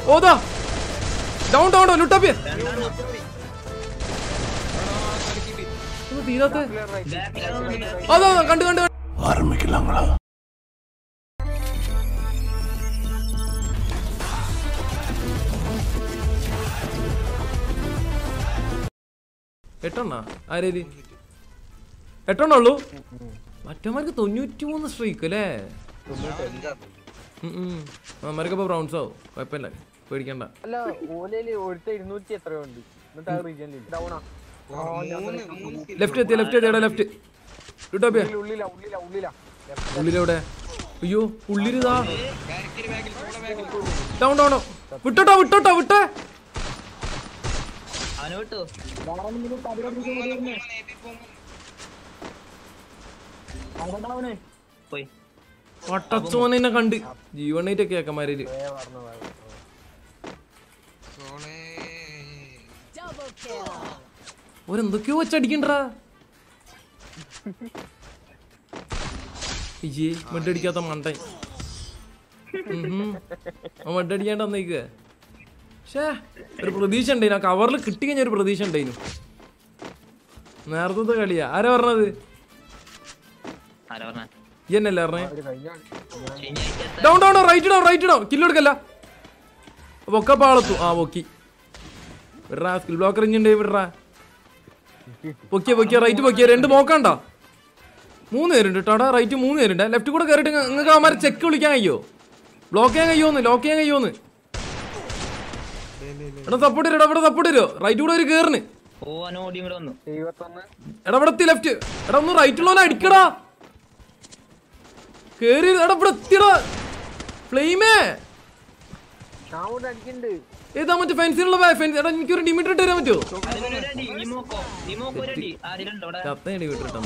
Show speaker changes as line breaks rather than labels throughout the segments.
ഓതാ down down down ലുട്ടാപ്പിയ തീരാത്ത അതാ കണ്ടു കണ്ടു കണ്ടു. എട്ടെണ്ണ ആരേല് എട്ടെണ്ണ ഉള്ളൂ മറ്റന്മാർക്ക് തൊണ്ണൂറ്റി മൂന്ന് സ്ട്രൈക്ക് അല്ലേ അമ്മമാർക്ക് ഇപ്പൊ ബ്രൗൺസ് ആവും കുഴപ്പമില്ല പേടിക്കണ്ട
അല്ല ഓലയില് ഒരുത്ത ഇരുന്നൂറ്റി എത്രയോ ഉണ്ട് എന്നിട്ട് ആ റീജിയനിൽ ഡൗണാ
ലെഫ്റ്റ് എത്തിയ ലെഫ്റ്റ് എത്തിയടാ ലെഫ്റ്റ് ലുട്ടാപ്പിയ
ഉള്ളിലാ ഉള്ളിലാ ഉള്ളിലാ
ഉള്ളിലെവിടെ അയ്യോ ഉള്ളിലിതാ ഡൗൺ ഡൗൺ വിട്ടോട്ടോ വിട്ടോട്ടോ വിട്ടേ
അവനെ വിട്ടു പോയി
പട്ടച്ചോനെ കണ്ട് ജീവണേറ്റൊക്കെ ആക്കന്മാരില് ഓരെന്തൊക്കെയോ വെച്ചടിക്കണ്ടാ ഇയ്യേ മെഡടിക്കാത്ത മണ്ടൻ മെഡടിക്കാണ്ട് വന്നേക്കുക ഷേ ഒരു പ്രതീക്ഷ ഉണ്ടായിന് ആ കവറിൽ കിട്ടി കഴിഞ്ഞ ഒരു പ്രതീക്ഷ ഉണ്ടായിനു നേരത്തെ കളിയാ ആരാ പറഞ്ഞത്
ആരാ പറഞ്ഞ
ഈ എന്നല്ലേ പറഞ്ഞേ down down right down right down kill എടുക്കല്ല പൊക്ക പാളത്തു ആ പൊക്കി വിടറാ സ്കിൽ ബ്ലോക്കർ ഇഞ്ഞുണ്ട് വിടറാ പൊക്കിയ പൊക്കിയ റൈറ്റ് പൊക്കിയ രണ്ട് മോക്കണ്ട മൂന്ന് പേരുണ്ട് കേട്ടോ റൈറ്റ് മൂന്ന് പേരുണ്ട് ലെഫ്റ്റ് കൂടെ കയറിയിട്ട് നിങ്ങൾക്ക് അവന്മാരെ ചെക്ക് വിളിക്കാൻ കഴിയോ ബ്ലോക്ക് ചെയ്യാൻ കഴിയോന്ന് ലോക്ക് ചെയ്യാൻ കഴിയോന്ന് എടാ സപ്പോർട്ട് തരും ഇവിടെ സപ്പോർട്ട് തരുമോ റൈറ്റ് കൂടെ ഒരു കയറിന്
ഓ അവൻ ഓടി ഇങ്ങോട്ട് വന്നു
എഴുപത്തൊന്ന്
എടാ ഇവിടെ എത്തി ലെഫ്റ്റ് എടാ ഒന്ന് റൈറ്റുള്ളവനെ അടിക്കടാ കേറി എടാ ഇവിടെ എത്തിയടാ ഫ്ലെയിമേ
ഞാൻ കൊണ്ട് അടിക്കുന്നുണ്ട്
ഏതാ മറ്റേ ഫെൻസിനുള്ള ഫെൻസ് എടാ എനിക്കൊരു ഡിമിറ്റ് ഇട്ട് തരാൻ പറ്റുമോ
അതിനൊരടി നിമോക്കോ നിമോക്കോ ഒരടി ആരിലുണ്ടോ അവിടെ
ചത്ത ഡിമിറ്റ് ഇട്ടാ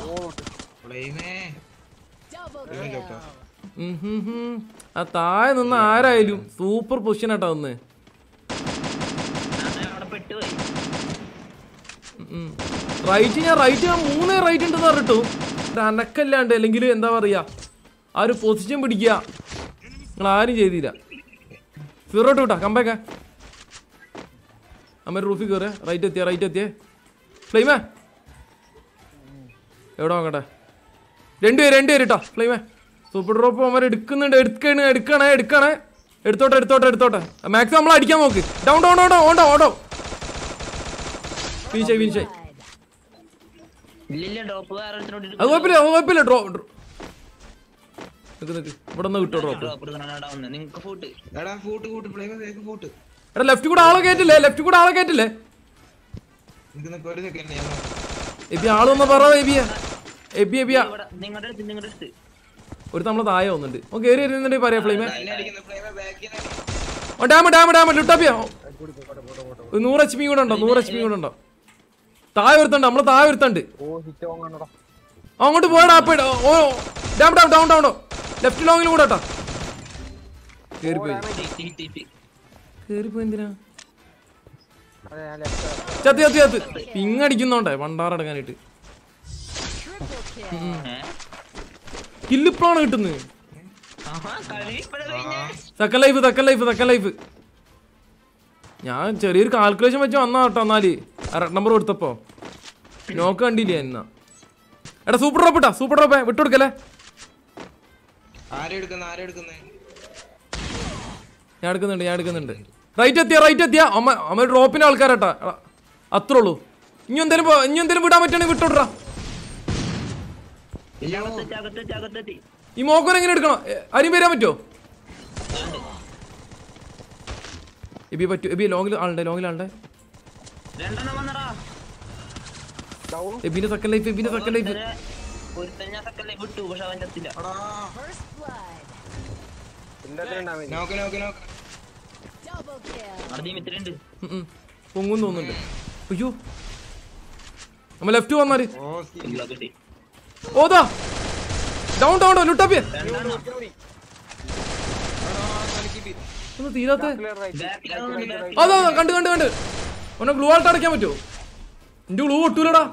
ആ താഴെ നിന്ന് ആരായാലും സൂപ്പർ പൊസിഷൻ ആട്ടാ ഒന്ന്
ഞാൻ അവിടെ പെട്ടുപോയി
റൈറ്റ് ഞാൻ റൈറ്റ് ഞാൻ മൂന്നേ റൈറ്റ് ഉണ്ടെന്ന് പറഞ്ഞിട്ടു ഒരു അനക്കല്ലാണ്ട് അല്ലെങ്കിൽ എന്താ പറയാ ആ ഒരു പൊസിഷൻ പിടിക്കുക നിങ്ങൾ ആരും ചെയ്തില്ല ഫിറോട്ട് വിട്ടാ കമ്പേക്ക അമ്മ റൂഫിൽ കയറിയ റൈറ്റ് എത്തിയ റൈറ്റ് എത്തിയേ ഫ്ലെയിമേ എവിടെ നോക്കട്ടെ രണ്ടുപേര് രണ്ടുപേര് ഇട്ടാ ഫ്ലെയിമേ സൂപ്പർ ഡ്രോപ്പ് അവന്മാർ എടുക്കുന്നുണ്ട് എടുക്കണേ എടുക്കണേ എടുക്കണേ എടുത്തോട്ടെ എടുത്തോട്ടെ എടുത്തോട്ടെ മാക്സിമം നമ്മൾ അടിക്കാൻ നോക്ക് ഡൗൺ ഡൗൺ ഡൗൺ ഓണ്ടോ ഓണ്ടോ ഫിനിഷായി ഫിനിഷായി
ഇല്ലില്ല ഡ്രോപ്പ് വേറെ
അത് കുഴപ്പമില്ല അത് കുഴപ്പമില്ല ഡ്രോ ഡ്രോ- നിക്ക് നിക്ക് ഇവിടെ നിന്ന് കിട്ടോ ഡ്രോപ്പ്
ഡ്രോപ്പ് എടുക്കണ നിങ്ങക്ക് ഫൂട്ട്
എടാ ഫൂട്ട് കൂട്ട് പ്ലേമ വേഗം ഫൂട്ട്
എടാ ലെഫ്റ്റ് കൂടെ ആളെ കയറ്റില്ലേ ലെഫ്റ്റ് കൂടെ ആളെ കയറ്റില്ലേ
നിനക്ക് നിനക്ക് ഒരു സെക്കൻഡ് ഞാൻ നോക്കാം.
എബി ആളൊന്ന് പറ എബിയ എബി എബിയ
ഇവിടെ നിങ്ങളുടെ അടുത്ത് നിങ്ങളുടെ അടുത്ത്
ഒരു നമ്മളെ താഴെ വന്നിട്ടുണ്ട് ഓ കയറി വരുന്നുണ്ടെങ്കിൽ പറയാ ഫ്ലെയിമേ
എന്നെ അടിക്കുന്ന പ്ലേമ ബാക്കിൽ
ഓ ഡാമ ഡാമ ഡാമ ലുട്ടാപ്പിയ ഒരു നൂറ് എച്ച് പി കൂടെ ഉണ്ടോ നൂറ് എച്ച് പി കൂടെ ഉണ്ടോ താഴെ ഒരുത്തുണ്ട് നമ്മളെ താഴെ ഒരുത്തുണ്ട്
ഓ ഹിറ്റ് വാങ്ങണടാ
അങ്ങോട്ട് പോയടാ അപ്പ ഓ damn damn down down left ലോങ്ങിൽ കൂടെ കേട്ടോ കേറിപ്പോയി
ഹിറ്റ് ഹിറ്റ് ഹിറ്റ്
കേറിപ്പോയി എന്തിനാ
അതെ ഞാൻ ലെഫ്റ്റ്
ചത്തി ചത്തി ചത്ത് പിങ്ങടിക്കുന്നോണ്ടേ പണ്ടാറടക്കാനായിട്ട്
ഏ?
കില്ലിപ്പോഴാണ് കിട്ടുന്നത്
ആഹാ, കളി ഇപ്പഴാ കഴിഞ്ഞേ.
Second life second life second life ഞാൻ ചെറിയൊരു കാൽക്കുലേഷൻ വെച്ച് വന്നാ കേട്ടോ എന്നാല് അര നമ്പർ കൊടുത്തപ്പോ നോക്ക് കണ്ടില്ലേ എന്നാ എടാ സൂപ്പർ ഡ്രോപ്പ് ഇട്ടാ സൂപ്പർ ഡ്രോപ്പ് വിട്ടുകൊടുക്കല്ലേ
ആരെ എടുക്കുന്ന ആരെ എടുക്കുന്നേ
ഞാൻ എടുക്കുന്നുണ്ട് ഞാൻ എടുക്കുന്നുണ്ട് റൈറ്റ് എത്തിയ റൈറ്റ് എത്തിയ അമ്മ അമ്മ ഡ്രോപ്പിന്റെ ആൾക്കാരട്ടാ എടാ, അത്രേ ഉള്ളൂ ഇനി എന്തേലും പോ- ഇനി എന്തേലും വിടാൻ പറ്റുകയാണെങ്കിൽ വിട്ടോട്ടാ
ഇല്ല, അകത്തെത്തി, അകത്തെത്തി, അകത്തെത്തി.
ഈ മോക്കോൻ എങ്ങനെ എടുക്കണം എ, ആരും വരാൻ പറ്റുമോ എബി പറ്റൂ എബി ലോങ്ങിൽ ആളുണ്ട് ലോങ്ങിൽ ആളുണ്ട്
രണ്ടെണ്ണം വന്നടാ
ഡൗൺ
എബിന്റെ സെക്കൻഡ് ലൈഫ് എബിന്റെ സെക്കൻഡ് ലൈഫ്
ഒരുത്തനെ- ഒരുത്തനെ ഞാൻ second life വിട്ടു പക്ഷെ അവൻ ചത്തില്ല
എന്റെ അത്രയും ഡാമേജ്
നോക്ക് നോക്ക് നോക്ക്
അവിടെ മിത്രണ്ട്
പൊങ്ങും തോന്നുന്നുണ്ട് അയ്യോ നമ്മ ലെഫ്റ്റ് വന്നാല്
ഓ സി-
ഇല്ല കിട്ടി
ഓതാ ഡൗൺ ഡൗൺ ഡൗൺ ലുട്ടാപ്പിയ
രണ്ടെണ്ണം
എടാ, കളിക്കിട്ട്.
ഒന്ന് തീരാത്ത
റൈറ്റ്
ബാക്കിലാണ് ബാക്കി
അതാ അതാ, കണ്ട് കണ്ട് കണ്ട് ഓനെ ഗ്ലൂ ആൾട്ട് അടയ്ക്കാൻ പറ്റുമോ എന്റെ ഗ്ലൂ ഒട്ടൂലടാ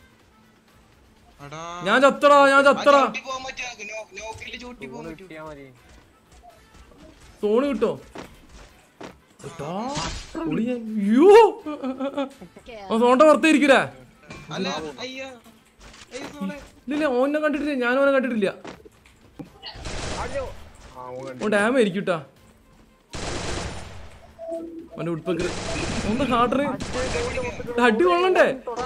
എടാ,
ഞാൻ ചത്തടാ ഞാൻ
ആ
ചത്തടാ
ചവിട്ടി പോകാൻ പറ്റുമോ? നോ- നോക്കില് ചവിട്ടി പോകാൻ പറ്റുമോ?
കിട്ടിയാ മതി
സോണ് കിട്ടോ എടാ, പൊളിയാ. അയ്യോ ഓ സോണ്ട പുറത്തേരിക്കൂല
അല്ല അയ്യോ അയ്യോ സോളെ
ഇല്ല ഓനെ കണ്ടിട്ടില്ല ഞാൻ ഓനെ കണ്ടിട്ടില്ല
അയ്യോ ആ ഓൻ കണ്ടു.
ഓ ഡാം ആയിരിക്കൂട്ടാ അവന്റെ ഉടുപ്പൊക്കെ ഒന്ന് ഹാർഡറ് അടി കൊള്ളണ്ടേ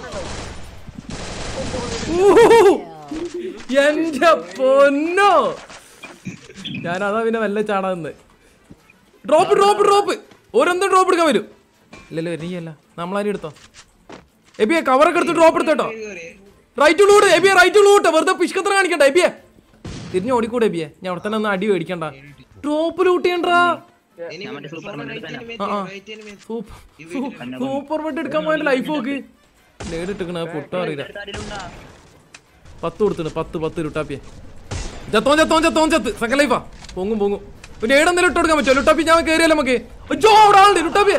ഊ, എന്റെ പൊന്നോ ഞാൻ അതാ പിന്നെ വല്ല ചാടാന്ന് ഡ്രോപ്പ് ഡ്രോപ്പ് ഡ്രോപ്പ് ഓരോന്നും ഡ്രോപ്പ് എടുക്കാൻ വരും ഇല്ലല്ലോ നീയല്ല നമ്മളാരും എടുത്തോ എബിയെ കവറൊക്കെ എടുത്ത് ഡ്രോപ്പ് എടുത്തോട്ടോ
കേറി
റൈറ്റ് ലൂട്ട് എബിയെ റൈറ്റ് ലൂട്ട് വെറുതെ പിഷ്കത്ര കാണിക്കണ്ട എബിയെ തിരിഞ്ഞ് ഓടിക്കൂടെ എബിയെ ഞാൻ അവിടെ തന്നെ ഒന്ന് അടി മേടിക്കണ്ട ഡ്രോപ്പ് ലൂട്ട് ചെയ്യണ്ടാ
ഇനി
മറ്റേ സൂപ്പർ
സോളെ
മാർക്കറ്റ്
റൈറ്റ്
തന്നെ.
enemy
ആ, ആ.
എത്തി, റൈറ്റ് enemy എത്തി.
സൂപ്പർ സൂപ്പർ വെട്ട് എടുക്കാൻ പോയ ലൈഫ് നോക്ക് നേടിട്ടിക്കണ പൊട്ടും അറിയില്ല
ആരിലുണ്ടാ
പത്ത് കൊടുത്തിട്ട് പത്ത് പത്ത് ലുട്ടാപ്പിയെ ചത്തോൻ ചത്തോൻ ചത്തോൻ ചത്ത് സെക്കൻഡ് ലൈഫാ പൊങ്ങും പൊങ്ങും പിന്നെ ഏടെന്തെങ്കിലും ഇട്ട് കൊടുക്കാൻ പറ്റുമോ ലുട്ടാപ്പി ഞാൻ കയറിയല്ലോ നമുക്ക് അയ്യോ അവിടെ ആളുണ്ട് ലുട്ടാപ്പിയെ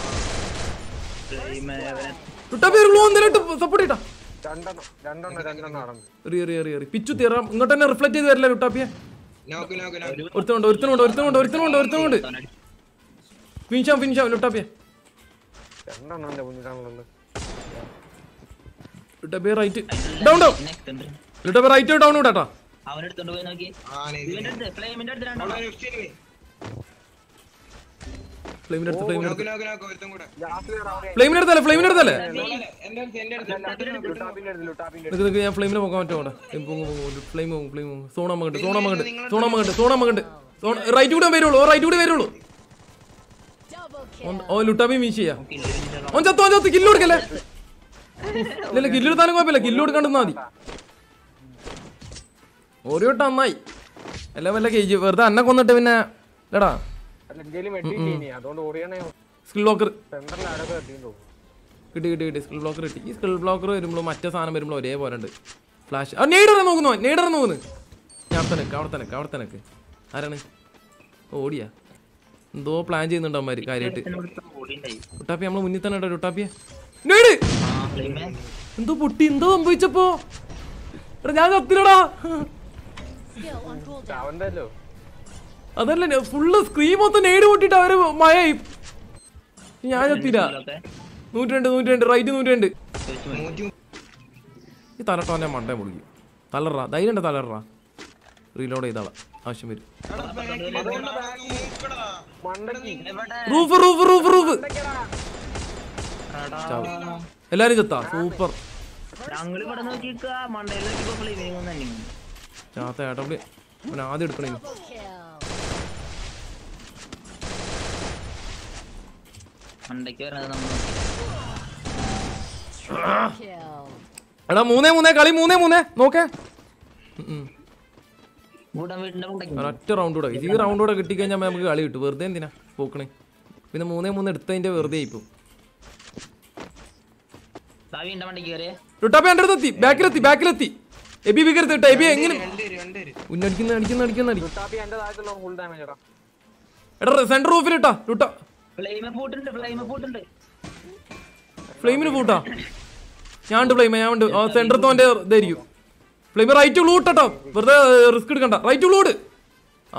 ലുട്ടാപ്പി ഒരു ഗ്ലൂ എന്തെങ്കിലും ഇട്ട് സപ്പോർട്ട് ചെയ്താ
രണ്ടെണ്ണം രണ്ടെണ്ണം രണ്ടെണ്ണം നടന്നു
എറി എറി എറി എറി പിച്ചു തീറാം ഇങ്ങോട്ട് തന്നെ റിഫ്ലക്ട് ചെയ്ത് വരില്ല ലുട്ടാപ്പിയെ
നോക്ക് നോക്ക് നോക്ക്
ഒരുത്തനുണ്ട് ഒരുത്തനുണ്ട് ഒരുത്തനുണ്ട് ഒരുത്തനുണ്ട് ഒരുത്തനുണ്ട് ഫിനിഷാം ഫിനിഷാം ലുട്ടാപ്പിയെ
രണ്ടെണ്ണം എന്റെ മുന്നിലാണുള്ളത്
ലുട്ടാപ്പിയെ റൈറ്റ് ഡൗൺ ഡൗൺ ലുട്ടാപ്പിയെ റൈറ്റ് ഡൗൺ വിടാട്ടാ
അവനെടുത്തോണ്ട് പോയി നോക്കി
ആ നൈസ്
ഇവന്റെ അടുത്ത് ഫ്ലെയിമിന്റെ അടുത്ത് രണ്ടെണ്ണം
ലെഫ്റ്റ് enemy
ഫ്ലെയിമിന്റെ അടുത്ത് ഫ്ലെയിമിന്റെ
നോക്ക്
അടുത്ത്
നോക്ക് നോക്ക് ഒരുത്തൻ കൂടെ
ലാസ്റ്റ് അവിടെ
ഫ്ലെയിമിന്റെ അടുത്തല്ലേ ഫ്ലെയിമിന്റെ അടുത്തല്ലേ
സോളെ എന്റെ അടുത്ത് എന്റെ അടുത്ത് പെട്ടെന്ന് നോക്ക്, പെട്ടെന്ന് നോക്ക്.
ലുട്ടാപ്പിന്റെ അടുത്ത് ലുട്ടാപ്പിന്റെ
നിക്ക് നിക്ക് ഞാൻ ഫ്ലെയിമിനെ പോകാൻ പറ്റുമോ അവിടെ പൊങ്ങും പൊങ്ങും ഫ്ലെയിം പോകും ഫ്ലെയിം പോകും സോണ മകണ്ട് സോണ മകണ്ട് സോണ മകണ്ട് സോണ മകണ്ട് സോണ റൈറ്റ് കൂടെ വരുള്ളൂ റൈറ്റ് കൂടെ വരുള്ളൂ ഓൻ- ഓ ലുട്ടാപ്പി മീശ് ചെയ്യാ ഓൻ ചത്തു ഓൻ ചത്തു കില്ല് കൊടുക്കല്ലേ ഇല്ല കില്ല് എടുത്താലും കുഴപ്പമില്ല കില്ല് കൊടുക്കണ്ടെന്നാ മതി ഒരു വട്ടം നന്നായി അല്ല വല്ല കേജി വെറുതെ അന്നെ കൊന്നിട്ട് പിന്നെ എടാ
അല്ല എന്തേലും വെട്ടിയില്ലേ ഇനി അതുകൊണ്ട് ഓടിയണേ
സ്കിൽ ബ്ലോക്കർ
സെന്ററിൽ ആരൊക്കെ വെട്ടിയെന്ന് തോന്നുന്നു
കിട്ടി കിട്ടി കിട്ടി സ്കിൽ ബ്ലോക്കർ കിട്ടി ഈ സ്കിൽ ബ്ലോക്കർ വരുമ്പോൾ മറ്റേ സാധനം വരുമ്പോൾ ഒരേപോലെ ഉണ്ട് ഫ്ലാഷ് ആ നെയ്ഡറെ നോക്കുന്നു നെയ്ഡറെ നോക്കുന്നു ഞാൻ അവിടെ തന്നെ അവിടെ തന്നെ അവിടെ തന്നെ ആരാണ് ഓടിയാ എന്തോ പ്ലാൻ ചെയ്യുന്നുണ്ട് അവന്മാര് കാര്യമായിട്ട്
ഓടിണ്ടായി
ലുട്ടാപ്പി നമ്മളെ മുന്നിൽ തന്നെ ഉണ്ടോ ലുട്ടാപ്പിയെ നെയ്ഡ്
ആ ഫ്ലെയിമേ
എന്തോ പൊട്ടി എന്തോ സംഭവിച്ചപ്പോ എടാ ഞാൻ ചത്തിലടാ
അവന്റെ അല്ലോ
അതല്ല ഫുള്ള് സ്ക്രീൻ മൊത്തം നെയ്ഡ് പൊട്ടിട്ട് അവര് മഴയായി ഞാൻ ചത്തില്ല നൂറ്റി രണ്ട് നൂറ്റി രണ്ട് റൈറ്റ് നൂറ്റി രണ്ട്
നൂറ്റി
ഈ തലട്ടോന്റെ മണ്ടേ മുടിക്കും തലറ ധൈര്യം ഉണ്ട് തലറ റീലോഡ് ചെയ്താളാ ആവശ്യം വരും
മണ്ടക്കി
റൂഫ് റൂഫ് റൂഫ് റൂഫ് ചാവും. എല്ലാരും ചത്താ സൂപ്പർ
ഞങ്ങൾ ഇവിടെ നോക്കിക്ക മണ്ടയിൽ നോക്കിയപ്പോ ഫ്ലെയിമിങ് തന്നെ
ചാത്ത ഏട്ടപ്പടി അവൻ ആദ്യം എടുക്കണേ
മണ്ടയ്ക്ക് വരുന്നത് നമ്മൾ
എടാ മൂന്നേ മൂന്നേ കളി മൂന്നേ മൂന്നേ നോക്കേ ഉം, ഉം.
കൂടാൻ വീടിന്റെ മണ്ടയ്ക്ക്
ഒരൊറ്റ റൗണ്ട് കൂടെ ഈ റൗണ്ട് കൂടെ കിട്ടിക്കഴിഞ്ഞാൽ നമുക്ക് കളി കിട്ടും വെറുതെ എന്തിനാ പോക്കണേ പിന്നെ മൂന്നേ മൂന്ന് എടുത്തതിന്റെ വെറുതെ ആയിപ്പോ
സാവിന്റെ മണ്ടയ്ക്ക് കയറിയേ
ലുട്ടാപ്പി എൻ്റെ അടുത്ത് എത്തി ബാക്കിലെത്തി ബാക്കിലെത്തി എബി വികരുത്ത് കേട്ടോ എബി എങ്ങനെ
രണ്ടുപേര് രണ്ടുപേര്
ഉന്നടിക്കുന്ന അടിക്കുന്ന അടിക്കുന്ന അടി
ലുട്ടാപ്പി എന്റെ താഴത്തുള്ള ഫുൾ ഡാമേജ് എടാ
എടാ സെന്റർ റൂഫിൽ ഇട്ടാ ലുട്ട
ഫ്ലെയിമ് പൂട്ടുണ്ട് ഫ്ലെയിമ് പൂട്ടുണ്ട്
ഫ്ലെയിമിന് പൂട്ടാ ഞാൻ ഉണ്ട് ഫ്ലെയിം ഞാൻ ഉണ്ട് ആ സെന്റർ തോന്റെ ഇതായിരിക്കും ഫ്ലെയിം റൈറ്റ് ഗ്ലൂട്ടോ വെറുതെ റിസ്ക് എടുക്കണ്ട റൈറ്റ് ഗ്ലൂഡ് ആ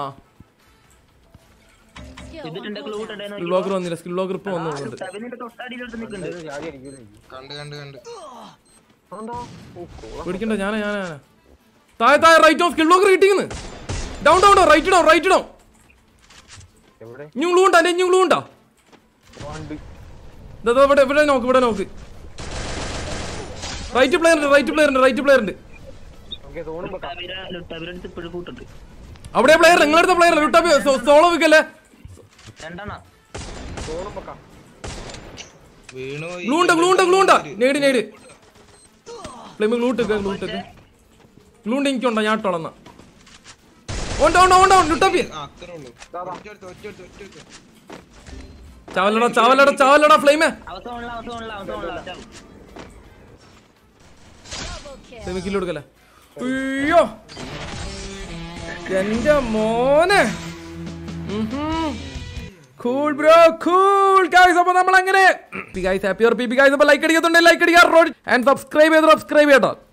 ഇതിട്ടുണ്ട് ക്ലൂ ഇട്ടേ
സ്കിൽ ബ്ലോക്കർ വന്നില്ല സ്കിൽ ബ്ലോക്കർ ഇപ്പൊ വന്നുണ്ട്
അതിന്റെ തൊട്ടടിയിലോട്ട് നിൽക്കുന്നുണ്ട്
ഇത് ചാടി അടിക്കൂലേ
കണ്ട് കണ്ട് കണ്ട്
അതുകൊണ്ടോ ഓ കോള
പേടിക്കണ്ട ഞാനാ ഞാനാ ഞാനാ. താഴെ താഴെ റൈറ്റ് ഓഫ് സ്കിൽ ബ്ലോക്കർ കിട്ടിയെന്ന് down down down right down right down
എവിടെ
ഇഞ്ഞും ഗ്ലൂ ഉണ്ടാ ഇഞ്ഞും ഗ്ലൂ ഉണ്ടാ
വണ്ടി
ദാ, ദാ, ഇവിടെ ഇവിടെ നോക്ക് ഇവിടെ നോക്ക് റൈറ്റ് പ്ലെയർ ഉണ്ട് റൈറ്റ് പ്ലെയർ ഉണ്ട് റൈറ്റ് പ്ലെയർ ഉണ്ട്
ഓക്കെ തോന്നും വെക്കാം
ലുട്ടാബിയുടെ അടുത്ത് ഇപ്പോഴും കൂട്ടുണ്ട്
അവിടെ പ്ലെയർ നിങ്ങളടുത്ത പ്ലെയർ ലുട്ടാപ്പി സോളോ വിക്കല്ലേ
രണ്ടെണ്ണം
തോന്നും വെക്കാം
വീണു പോയി.
ഗ്ലൂ ഉണ്ട് ഗ്ലൂ ഉണ്ട് ഗ്ലൂ ഉണ്ടാ നേടി നേടി ഫ്ലെയിം ഗ്ലൂ ഇട്ടേക്ക് ഗ്ലൂ ഇട്ടേക്ക് ഗ്ലൂ ഉണ്ട് എനിക്കുണ്ടോ ഞാൻ ഇട്ടോളന്നാ ഓണ്ട ഓണ്ട ഓണ്ട ലുട്ടാപ്പി
ആ, അത്രേ ഉള്ളൂ ഒറ്റ ഒറ്റ ഒറ്റ ഒറ്റ ഒറ്റ
ചാവലടാ ചാവലടാ ചാവലടാ ഫ്ലെയിമേ
അവസരമുള്ള അവസരമുള്ള അവസരമുള്ള
ഫ്ലെയിമ് കില്ല് കൊടുക്കല്ലേ അയ്യോ എന്റെ മോനെ കൂൾ ബ്രോ കൂൾ ഗൈസ് അപ്പോൾ നമ്മൾ അങ്ങനെ ഗൈസ് ഹാപ്പി ഓർ പി ഗൈസ് അപ്പോൾ ലൈക്ക് അടിക്കുന്നുണ്ട് ലൈക്ക് അടിക്കുക ആൻഡ് സബ്സ്ക്രൈബ് ചെയ്ത് സബ്സ്ക്രൈബ് ചെയ്യട്ടോ